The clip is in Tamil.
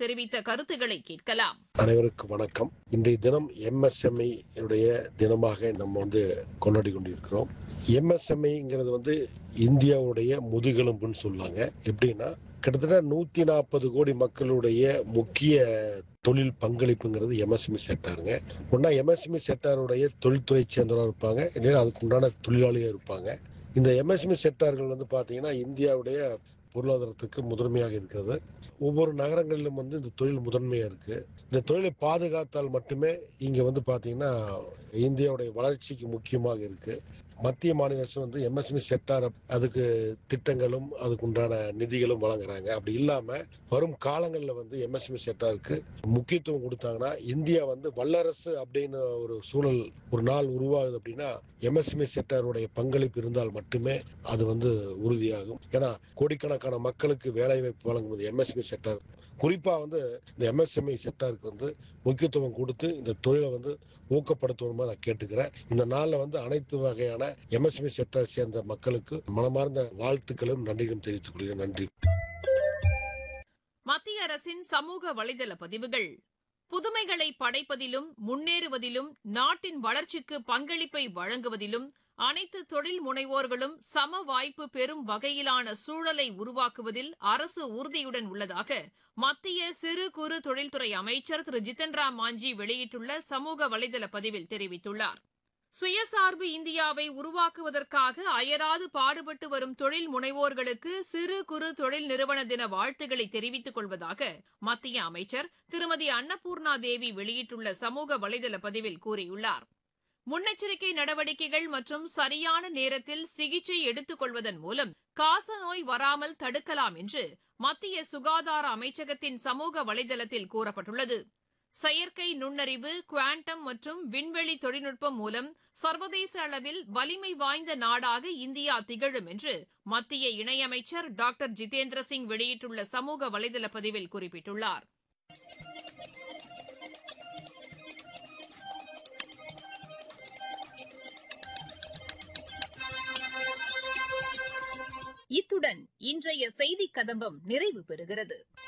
தெரிவித்த கருத்துக்களை கேட்கலாம் அனைவருக்கும் வணக்கம் இன்றைய தினம் எம்எஸ்எம்ஐ உடைய தினமாக நம்ம வந்து கொண்டாடி கொண்டிருக்கிறோம் எம்எஸ்எம்ஐங்கிறது வந்து இந்தியாவுடைய முதுகெலும்புன்னு சொல்லாங்க எப்படின்னா கிட்டத்தட்ட நூத்தி நாற்பது கோடி மக்களுடைய முக்கிய தொழில் பங்களிப்புங்கிறது எம்எஸ்எம்இ செக்டாருங்க ஒன்னா எம்எஸ்எம்இ செக்டாருடைய தொழில்துறை சேர்ந்தவராக இருப்பாங்க இல்லைன்னா அதுக்கு உண்டான தொழிலாளியாக இருப்பாங்க இந்த எம்எஸ்எம்இ செக்டார்கள் வந்து பார்த்தீங்கன்னா இந்தியாவுடைய பொருளாதாரத்துக்கு முதன்மையாக இருக்கிறது ஒவ்வொரு நகரங்களிலும் வந்து இந்த தொழில் முதன்மையாக இருக்கு இந்த தொழிலை பாதுகாத்தால் மட்டுமே இங்க வந்து பாத்தீங்கன்னா இந்தியாவுடைய வளர்ச்சிக்கு முக்கியமாக இருக்கு மத்திய மாநில அரசு வந்து எம்எஸ்எம்இ செக்டார் அதுக்கு திட்டங்களும் அதுக்கு உண்டான நிதிகளும் வழங்குறாங்க அப்படி இல்லாம வரும் காலங்களில் வந்து எம்எஸ்எம்இ செக்டாருக்கு முக்கியத்துவம் கொடுத்தாங்கன்னா இந்தியா வந்து வல்லரசு அப்படின்னு ஒரு சூழல் ஒரு நாள் உருவாகுது அப்படின்னா எம்எஸ்எம்இ செக்டாருடைய பங்களிப்பு இருந்தால் மட்டுமே அது வந்து உறுதியாகும் ஏன்னா கோடிக்கணக்கான மக்களுக்கு வேலை வாய்ப்பு வழங்குவது எம்எஸ்எம்இ செக்டார் குறிப்பா வந்து இந்த எம்எஸ்எம்இ செக்டாருக்கு வந்து முக்கியத்துவம் கொடுத்து இந்த தொழிலை வந்து ஊக்கப்படுத்தணுமா நான் கேட்டுக்கிறேன் இந்த நாள்ல வந்து அனைத்து வகையான எம்எஸ்எம்இ செக்டார் சேர்ந்த மக்களுக்கு மனமார்ந்த வாழ்த்துக்களும் நன்றிகளும் தெரிவித்துக் கொள்கிறேன் நன்றி மத்திய அரசின் சமூக வலைதள பதிவுகள் புதுமைகளை படைப்பதிலும் முன்னேறுவதிலும் நாட்டின் வளர்ச்சிக்கு பங்களிப்பை வழங்குவதிலும் அனைத்து தொழில் முனைவோர்களும் சம வாய்ப்பு பெறும் வகையிலான சூழலை உருவாக்குவதில் அரசு உறுதியுடன் உள்ளதாக மத்திய சிறு குறு தொழில்துறை அமைச்சர் திரு ஜித்தன் ராம் மாஞ்சி வெளியிட்டுள்ள சமூக வலைதள பதிவில் தெரிவித்துள்ளார் சுயசார்பு இந்தியாவை உருவாக்குவதற்காக அயராது பாடுபட்டு வரும் தொழில் முனைவோர்களுக்கு சிறு குறு தொழில் நிறுவன தின வாழ்த்துக்களை தெரிவித்துக் கொள்வதாக மத்திய அமைச்சர் திருமதி அன்னபூர்ணா தேவி வெளியிட்டுள்ள சமூக வலைதள பதிவில் கூறியுள்ளார் முன்னெச்சரிக்கை நடவடிக்கைகள் மற்றும் சரியான நேரத்தில் சிகிச்சை எடுத்துக் கொள்வதன் மூலம் காசநோய் வராமல் தடுக்கலாம் என்று மத்திய சுகாதார அமைச்சகத்தின் சமூக வலைதளத்தில் கூறப்பட்டுள்ளது செயற்கை நுண்ணறிவு குவாண்டம் மற்றும் விண்வெளி தொழில்நுட்பம் மூலம் சர்வதேச அளவில் வலிமை வாய்ந்த நாடாக இந்தியா திகழும் என்று மத்திய இணையமைச்சர் டாக்டர் ஜிதேந்திர சிங் வெளியிட்டுள்ள சமூக வலைதள பதிவில் குறிப்பிட்டுள்ளார் இத்துடன் இன்றைய செய்திக் கதம்பம் நிறைவு பெறுகிறது